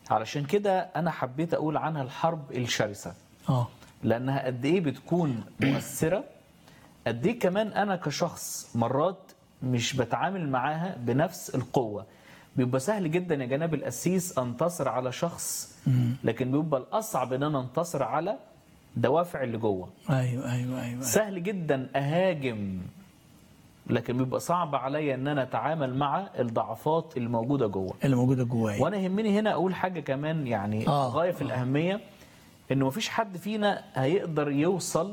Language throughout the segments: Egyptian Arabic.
علشان كده انا حبيت اقول عنها الحرب الشرسه اه لانها قد ايه بتكون مؤثره قد ايه كمان انا كشخص مرات مش بتعامل معاها بنفس القوه بيبقى سهل جدا يا جناب القسيس انتصر على شخص لكن بيبقى الاصعب ان انا انتصر على دوافع اللي جوه ايوه ايوه ايوه سهل جدا اهاجم لكن بيبقى صعب عليا ان انا اتعامل مع الضعفات اللي موجوده جوه اللي موجوده جوايا وانا يهمني هنا اقول حاجه كمان يعني آه. غايه في الاهميه انه مفيش حد فينا هيقدر يوصل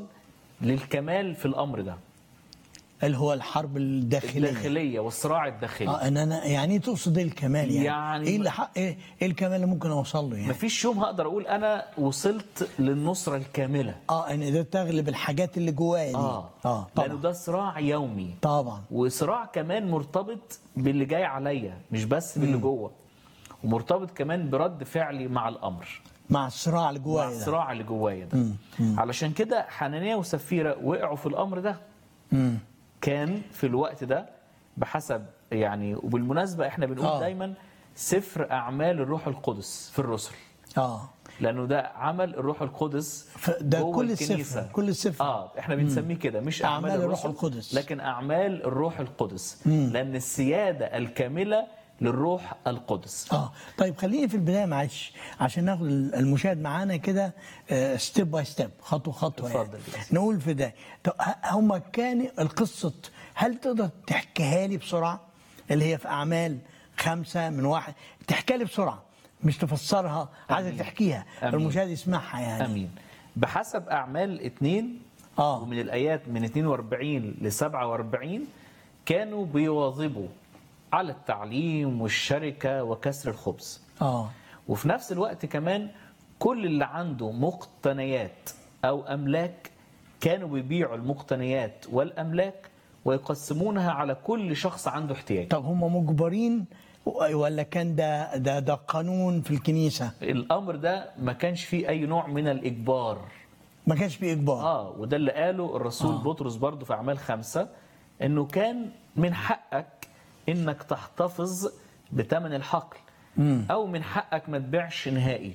للكمال في الامر ده اللي هو الحرب الداخليه الداخليه والصراع الداخلي اه ان انا يعني إيه تقصد ايه الكمال يعني, يعني- ايه اللي حق ايه, إيه الكمال اللي ممكن اوصل له يعني مفيش يوم هقدر اقول انا وصلت للنصره الكامله اه ان ده تغلب الحاجات اللي جوايا دي اه اه لانه طبعا ده صراع يومي طبعا وصراع كمان مرتبط باللي جاي عليا مش بس باللي جوه ومرتبط كمان برد فعلي مع الامر مع الصراع اللي مع جوايا ده الصراع اللي جوايا ده علشان كده حنانيا وسفيره وقعوا في الامر ده مم. كان في الوقت ده بحسب يعني وبالمناسبه احنا بنقول آه. دايما سفر اعمال الروح القدس في الرسل اه لانه ده عمل الروح القدس ف- ده جوه كل الكنيسة. السفر كل السفر اه احنا بنسميه كده مش اعمال, أعمال الروح الرسل، القدس. لكن اعمال الروح القدس لان السياده الكامله للروح القدس اه طيب خليني في البدايه معلش عشان ناخد المشاهد معانا كده ستيب باي ستيب خطوه خطوه يعني. اتفضل يا نقول في ده طب ه- هما كان القصه هل تقدر تحكيها لي بسرعه اللي هي في اعمال خمسه من واحد تحكيها لي بسرعه مش تفسرها عايزك أمين. تحكيها أمين. المشاهد يسمعها يعني امين بحسب اعمال اتنين آه. ومن الايات من 42 ل 47 كانوا بيواظبوا على التعليم والشركه وكسر الخبز اه وفي نفس الوقت كمان كل اللي عنده مقتنيات او املاك كانوا بيبيعوا المقتنيات والاملاك ويقسمونها على كل شخص عنده احتياج طب هم مجبرين ولا كان ده ده ده قانون في الكنيسه الامر ده ما كانش فيه اي نوع من الاجبار ما كانش فيه اجبار اه وده اللي قاله الرسول آه. آه. بطرس برضه في اعمال خمسة انه كان من حقك انك تحتفظ بثمن الحقل او من حقك ما تبيعش نهائي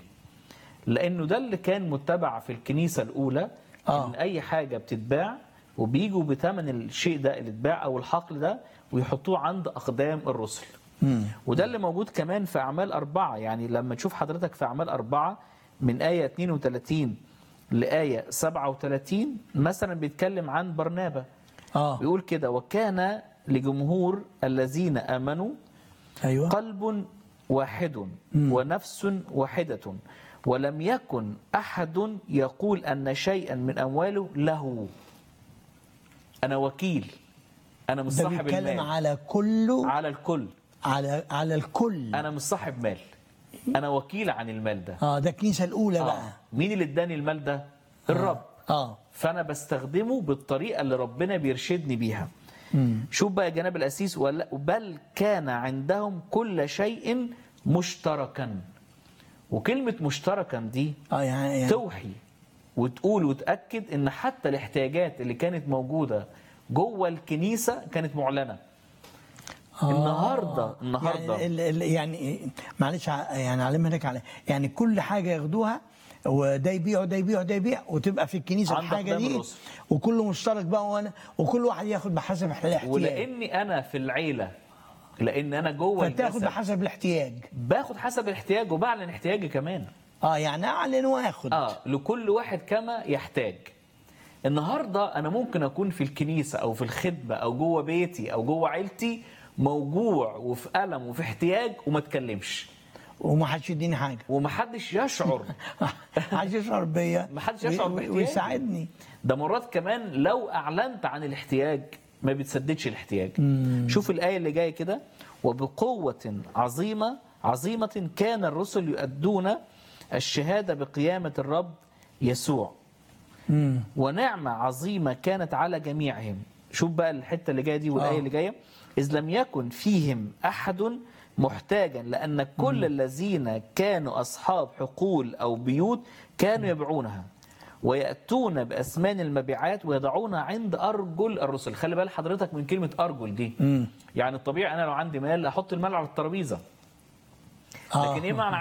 لانه ده اللي كان متبع في الكنيسه الاولى آه. ان اي حاجه بتتباع وبيجوا بثمن الشيء ده اللي اتباع او الحقل ده ويحطوه عند اقدام الرسل وده اللي موجود كمان في اعمال اربعه يعني لما تشوف حضرتك في اعمال اربعه من ايه 32 لايه 37 مثلا بيتكلم عن برنابا اه بيقول كده وكان لجمهور الذين امنوا ايوه قلب واحد ونفس واحدة ولم يكن أحد يقول أن شيئا من أمواله له أنا وكيل أنا مش ده صاحب بيتكلم المال على كله على الكل على على الكل أنا مش صاحب مال أنا وكيل عن المال ده اه ده الكنيسه الاولى آه. بقى مين اللي اداني المال ده الرب اه فانا بستخدمه بالطريقه اللي ربنا بيرشدني بيها شوف بقى جناب الاسيس ولا بل كان عندهم كل شيء مشتركا وكلمه مشتركا دي اه يعني, يعني توحي وتقول وتاكد ان حتى الاحتياجات اللي كانت موجوده جوه الكنيسه كانت معلنه آه. النهارده النهارده يعني, ال- ال- يعني معلش ع- يعني علمها لك على يعني كل حاجه ياخدوها وده يبيع وده يبيع وده يبيع وتبقى في الكنيسه عند الحاجه أقدام دي الرسل. وكله مشترك بقى وانا وكل واحد ياخد بحسب الاحتياج ولاني انا في العيله لان انا جوه فتاخد الجسد بحسب الاحتياج باخد حسب الاحتياج وبعلن احتياجي كمان اه يعني اعلن واخد اه لكل واحد كما يحتاج النهارده انا ممكن اكون في الكنيسه او في الخدمه او جوه بيتي او جوه عيلتي موجوع وفي الم وفي احتياج وما اتكلمش وما حدش يديني حاجه ومحدش يشعر حدش يشعر بيا محدش يشعر وي- باحتياجي. ويساعدني ده مرات كمان لو اعلنت عن الاحتياج ما بتسددش الاحتياج شوف الايه اللي جايه كده وبقوه عظيمه عظيمه كان الرسل يؤدون الشهاده بقيامه الرب يسوع ونعمه عظيمه كانت على جميعهم شوف بقى الحته اللي جايه دي والايه آه. اللي جايه اذ لم يكن فيهم احد محتاجا لان كل الذين كانوا اصحاب حقول او بيوت كانوا يبيعونها وياتون باثمان المبيعات ويضعونها عند ارجل الرسل خلي بال حضرتك من كلمه ارجل دي يعني الطبيعي انا لو عندي مال احط المال على الترابيزه آه. لكن ايه معنى